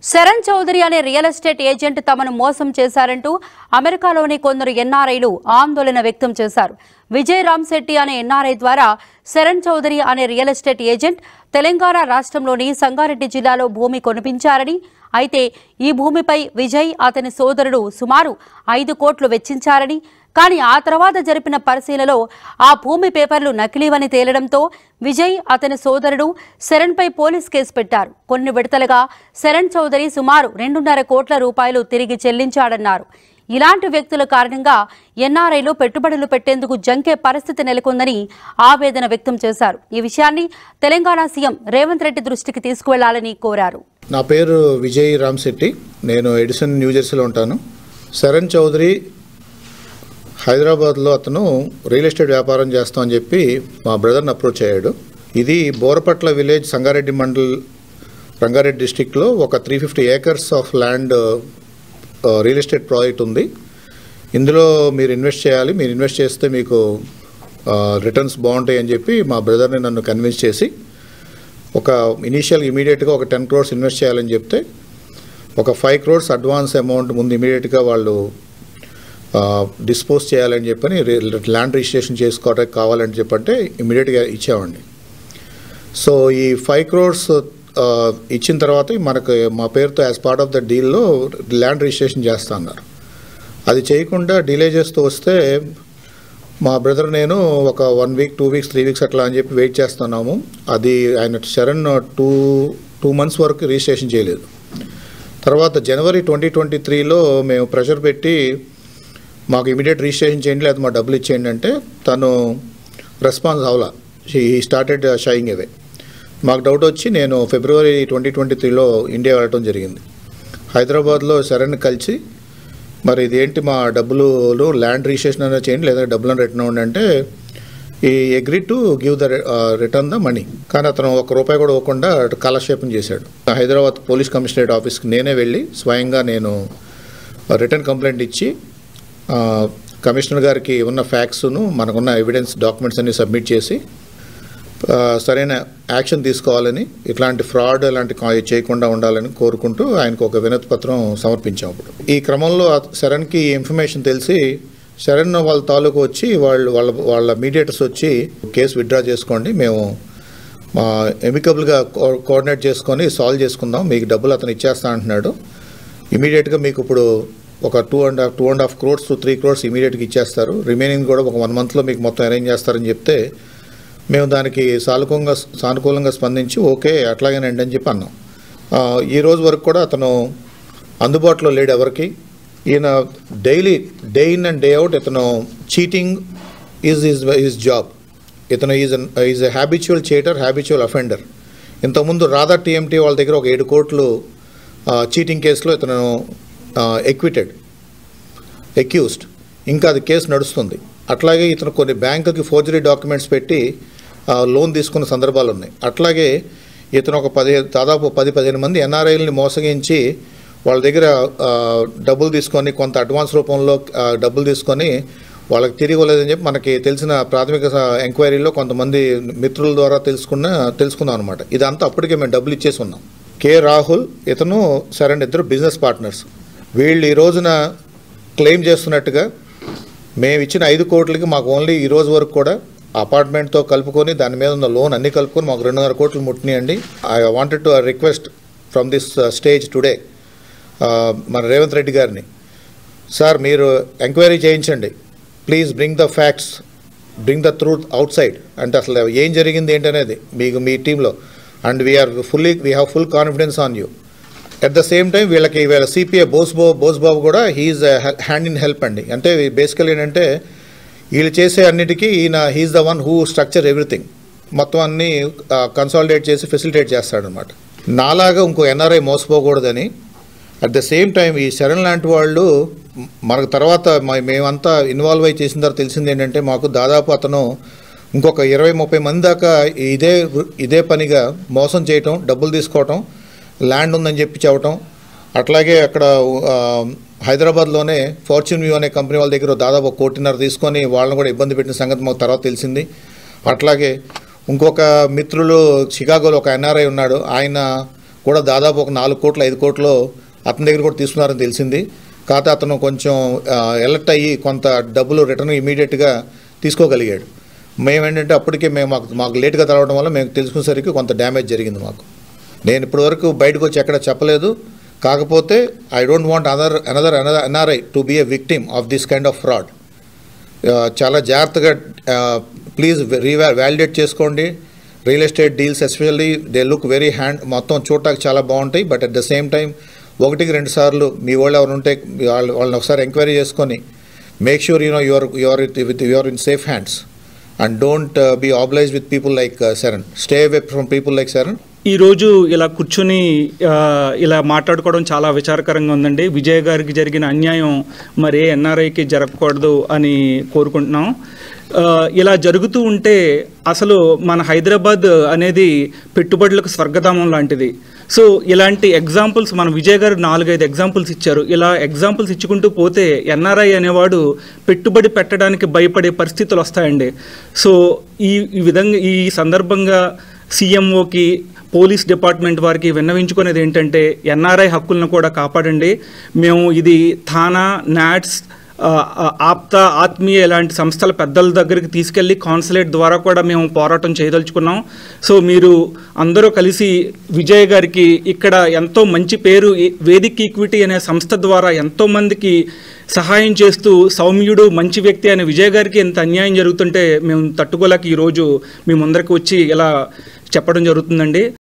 శరణ్ చౌదరి అనే real estate agent తమను మోసం చేశారంటూ అమెరికాలోని కొందరు ఎన్ఆర్ఐలు ఆందోళన వ్యక్తం చేశారు విజయ్ రామ్ శెట్టి అనే ఎన్ఆర్ఐ ద్వారా శరణ్ చౌదరి అనే రియల్ ఎస్టేట్ ఏజెంట్ తెలంగాణ రాష్ట్రంలోని సంగారెడ్డి జిల్లాలో భూమి కొనిపించారని అయితే ఈ భూమిపై విజయ్ అతని సోదరుడు సుమారు ఐదు కోట్లు వెచ్చించారని కానీ ఆ తర్వాత జరిపిన పరిశీలనలో ఆ భూమి పేపర్లు నకిలీవని తేలడంతో విజయ్ అతని సోదరుడు శరణ్పై పోలీస్ కేసు పెట్టారు కొన్ని విడతలుగా శరణ్ చౌదరి సుమారు రెండున్నర కోట్ల రూపాయలు తిరిగి చెల్లించాడన్నారు ఇలాంటి వ్యక్తుల కారణంగా ఎన్ఆర్ఐలో పెట్టుబడులు పెట్టేందుకు జంకే పరిస్థితి నెలకొందని ఆవేదన వ్యక్తం చేశారు ఈ విషయాన్ని తెలంగాణ సీఎం రేవంత్ రెడ్డి దృష్టికి తీసుకువెళ్లాలని కోరారు నా పేరు విజయ్ రామ్శెట్టి నేను ఎడిసన్ న్యూజెర్సీలో ఉంటాను శరణ్ చౌదరి హైదరాబాద్లో అతను రియల్ ఎస్టేట్ వ్యాపారం చేస్తామని చెప్పి మా బ్రదర్ని అప్రోచ్ అయ్యాడు ఇది బోరపట్ల విలేజ్ సంగారెడ్డి మండల్ రంగారెడ్డి డిస్టిక్లో ఒక three fifty acres of land real estate project ఉంది ఇందులో మీరు ఇన్వెస్ట్ చేయాలి మీరు ఇన్వెస్ట్ చేస్తే మీకు రిటర్న్స్ బాగుంటాయి అని చెప్పి మా బ్రదర్ని నన్ను కన్విన్స్ చేసి ఒక ఇనీషియల్ ఇమీడియట్గా ఒక టెన్ క్రోర్స్ ఇన్వెస్ట్ చేయాలని చెప్తే ఒక ఫైవ్ క్రోర్స్ అడ్వాన్స్ అమౌంట్ ముందు ఇమీడియట్గా వాళ్ళు డిస్పోజ్ చేయాలని చెప్పని ల్యాండ్ రిజిస్ట్రేషన్ చేసుకోవడానికి కావాలని చెప్పంటే ఇమీడియట్గా ఇచ్చామండి సో ఈ ఫైవ్ క్రోర్స్ ఇచ్చిన తర్వాత మనకు మా పేరుతో యాజ్ పార్ట్ ఆఫ్ ద డీల్లో ల్యాండ్ రిజిస్ట్రేషన్ చేస్తా అన్నారు అది చేయకుండా డిలే చేస్తూ వస్తే మా బ్రదర్ నేను ఒక one week two weeks three weeks అట్లా అని చెప్పి వెయిట్ చేస్తున్నాము అది ఆయన శరణ్ టూ టూ మంత్స్ వరకు రిజిస్ట్రేషన్ చేయలేదు తర్వాత జనవరి ట్వంటీ ట్వంటీ త్రీలో మేము ప్రెషర్ పెట్టి మాకు ఇమీడియట్ రిజిస్ట్రేషన్ చేయండి లేదా మా డబ్బులు ఇచ్చేయండి అంటే తను రెస్పాన్స్ అవలా ఈ స్టార్టెడ్ షైయింగ్ అవే మాకు డౌట్ వచ్చి నేను ఫిబ్రవరి ట్వంటీ ట్వంటీ త్రీలో ఇండియా వెళ్ళటం జరిగింది హైదరాబాద్లో శరణ్ కలిసి మరి ఇదేంటి మా డబ్బులు ల్యాండ్ రిజిస్ట్రేషన్ అనేది చేయండి లేదా డబ్బులను రిటర్న్ అవ్వండి అంటే ఈ agree to give the return the money కానీ అతను ఒక రూపాయి కూడా ఇవ్వకుండా కాలక్షేపం చేశాడు హైదరాబాద్ పోలీస్ కమిషనరేట్ ఆఫీస్కి నేనే వెళ్ళి స్వయంగా నేను రిటర్న్ కంప్లైంట్ ఇచ్చి ఆ, కమిషనర్ గారికి ఉన్న ఫ్యాక్స్ను మనకున్న ఎవిడెన్స్ డాక్యుమెంట్స్ అన్ని సబ్మిట్ చేసి ఆ, సరైన యాక్షన్ తీసుకోవాలని ఇట్లాంటి ఫ్రాడ్ ఇలాంటి కా- చేయకుండా ఉండాలని కోరుకుంటూ ఆయనకు ఒక వినతి పత్రం సమర్పించాం అప్పుడు ఈ క్రమంలో ఆ శరణ్కి ఈ ఇన్ఫర్మేషన్ తెలిసి శరణ్ వాళ్ళ తాలూకు వచ్చి వాళ్ళు వాళ్ళ వాళ్ళ మీడియేటర్స్ వచ్చి కేసు విత్డ్రా చేసుకోండి మేము మా ఎమికబుల్గా కో- కోఆర్డినేట్ చేసుకొని సాల్వ్ చేసుకుందాం మీకు డబ్బులు అతను ఇచ్చేస్తా అంటున్నాడు ఇమీడియట్గా మీకు ఇప్పుడు ఒక two and half two and half crores to three crores ఇమీడియట్గా ఇచ్చేస్తారు రిమైనింగ్ కూడా ఒక వన్ మంత్లో మీకు మొత్తం అరేంజ్ చేస్తారని చెప్తే మేము దానికి సానుకూలంగా సానుకూలంగా స్పందించి ఓకే అట్లాగేనండి అని చెప్పి అన్నాం ఆ, ఈ రోజు వరకు కూడా అతను అందుబాటులో లేడు ఎవరికి ఈయన daily day in and day out ఇతను cheating is is is job ఇతను is is a habitual cheater habitual offender ఇంతకుముందు రాధా టీఎంటీ వాళ్ళ దగ్గర ఒక ఏడు కోట్లు చీటింగ్ కేసులో ఇతను ఎక్విటెడ్ ఎక్యూస్డ్ ఇంకా అది కేసు నడుస్తుంది అట్లాగే ఇతను కొన్ని బ్యాంకుకి ఫోర్జరీ డాక్యుమెంట్స్ పెట్టి ఆ, లోన్ తీసుకున్న సందర్భాలు ఉన్నాయి అట్లాగే ఇతను ఒక పది దాదాపు పది పదిహేను మంది ఎన్ఆర్ఐలని మోసగించి వాళ్ళ దగ్గర ఆ, డబ్బులు తీసుకొని కొంత అడ్వాన్స్ రూపంలో ఆ, డబ్బులు తీసుకొని వాళ్ళకి తిరిగి ఇవ్వలేదని చెప్పి మనకి తెలిసిన ప్రాథమిక స- ఎంక్వైరీలో కొంతమంది మిత్రుల ద్వారా తెలుసుకున్న తెలుసుకున్నాం అనమాట ఇదంతా అప్పటికే మేము డబ్బులు ఇచ్చేసి ఉన్నాం కె రాహుల్ ఇతను సరైన ఇద్దరు బిజినెస్ పార్ట్నర్స్ వీళ్ళు ఈ రోజున క్లెయిమ్ చేస్తున్నట్టుగా మేము ఇచ్చిన ఐదు కోట్లకి మాకు ఓన్లీ ఈ రోజు వరకు కూడా అపార్ట్మెంట్తో కలుపుకొని దాని మీద ఉన్న లోన్ అన్ని కలుపుకొని మాకు రెండున్నర కోట్లు ముట్టినాయండి I wanted to request from this stage today మన రేవంత్ రెడ్డి గారిని సార్ మీరు ఎంక్వైరీ చేయించండి please bring the facts bring the truth outside అంటే అసలు ఏం జరిగింది ఏంటనేది మీకు మీ టీంలో and we are fully we have full confidence on you at the same time వీళ్ళకి వీళ్ళ సిపిఐ బోస్ బో బోస్ బాబు కూడా హీఈస్ హ్యాండ్ ఇన్ హెల్ప్ అండి అంటే బేసికల్ ఏంటంటే వీళ్ళు చేసే అన్నిటికీ ఈయన he's the one who structure everything మొత్తం అన్ని కన్సాలిడేట్ చేసి ఫెసిలిటేట్ చేస్తాడనమాట నాలాగా ఇంకో ఎన్ఆర్ఐ మోసపోకూడదని అట్ ద సేమ్ టైం ఈ శరణ్ లాంటి వాళ్ళు మ- మనకు తర్వాత మ- మేమంతా ఇన్వాల్వ్ అయి చేసిన తర్వాత తెలిసింది ఏంటంటే మాకు దాదాపు అతను ఇంకొక ఇరవై ముప్పై మంది దాకా ఇదే ఇదే పనిగా మోసం చేయటం డబ్బులు తీసుకోవటం ల్యాండ్ ఉందని చెప్పి చెప్పటం అట్లాగే అక్కడ ఆ, హైదరాబాద్లోనే ఫార్చ్యూన్ వ్యూ అనే కంపెనీ వాళ్ళ దగ్గర దాదాపు ఒక కోటిన్నర తీసుకొని వాళ్ళని కూడా ఇబ్బంది పెట్టిన సంగతి మాకు తర్వాత తెలిసింది అట్లాగే ఇంకొక మిత్రులు షికాగోలో ఒక ఎన్ఆర్ఐ ఉన్నాడు ఆయన కూడా దాదాపు ఒక నాలుగు కోట్లు ఐదు కోట్లు అతని దగ్గర కూడా తీసుకున్నారని తెలిసింది కాకపోతే అతను కొంచెం ఎలర్ట్ అయ్యి కొంత డబ్బులు రిటర్న్ ఇమీడియట్గా తీసుకోగలిగాడు మేమేంటంటే అప్పటికే మేము మాకు మాకు లేట్గా తెలవడం వల్ల మేము తెలుసుకునేసరికి కొంత డ్యామేజ్ జరిగింది మాకు నేను ఇప్పటివరకు బయటకు వచ్చి ఎక్కడ చెప్పలేదు కాకపోతే I don't want other another another NRI to be a victim of this kind of fraud చాలా జాగ్రత్తగా ప్లీజ్ రీవా వ్యాలిడేట్ చేసుకోండి real estate deals especially they look very hand మొత్తం చూడటానికి చాలా బాగుంటాయి but at the same time ఒకటికి రెండు సార్లు మీ వాళ్ళు ఎవరు ఉంటే వాళ్ళు వాళ్ళని ఒకసారి ఎంక్వైరీ చేసుకొని make sure you know your your with your in safe hands and don't be oblige with people like Sharan stay away from people like Sharan ఈరోజు ఇలా కూర్చుని ఆ, ఇలా మాట్లాడుకోవడం చాలా విచారకరంగా ఉందండి విజయ్ గారికి జరిగిన అన్యాయం మరి ఏ ఎన్ఆర్ఐకి జరగకూడదు అని కోరుకుంటున్నాం ఆ, ఇలా జరుగుతూ ఉంటే అసలు మన హైదరాబాద్ అనేది పెట్టుబడులకు స్వర్గధామం లాంటిది సో ఇలాంటి ఎగ్జాంపుల్స్ మన విజయ్ గారు నాలుగైదు ఎగ్జాంపుల్స్ ఇచ్చారు ఇలా ఎగ్జాంపుల్స్ ఇచ్చుకుంటూ పోతే ఎన్ఆర్ఐ అనేవాడు పెట్టుబడి పెట్టడానికి భయపడే పరిస్థితులు వస్తాయండి సో ఈ ఈ విధంగా ఈ సందర్భంగా సీఎంఓకి పోలీస్ డిపార్ట్మెంట్ వారికి విన్నవించుకునేది ఏంటంటే ఎన్ఆర్ఐ హక్కులను కూడా కాపాడండి మేము ఇది థానా నాట్స్ ఆ, ఆ, ఆప్త ఆత్మీయ ఇలాంటి సంస్థల పెద్దల దగ్గరికి తీసుకెళ్ళి కాన్సులేట్ ద్వారా కూడా మేము పోరాటం చేయదలుచుకున్నాం సో మీరు అందరూ కలిసి విజయ్ గారికి ఇక్కడ ఎంతో మంచి పేరు ఈ- వేదిక్ ఈక్విటీ అనే సంస్థ ద్వారా ఎంతో మందికి సహాయం చేస్తూ సౌమ్యుడు మంచి వ్యక్తి అనే విజయ్ గారికి ఎంత అన్యాయం జరుగుతుంటే మేము తట్టుకోలేక ఈరోజు మీ ముందరికి వచ్చి ఇలా చెప్పడం జరుగుతుందండి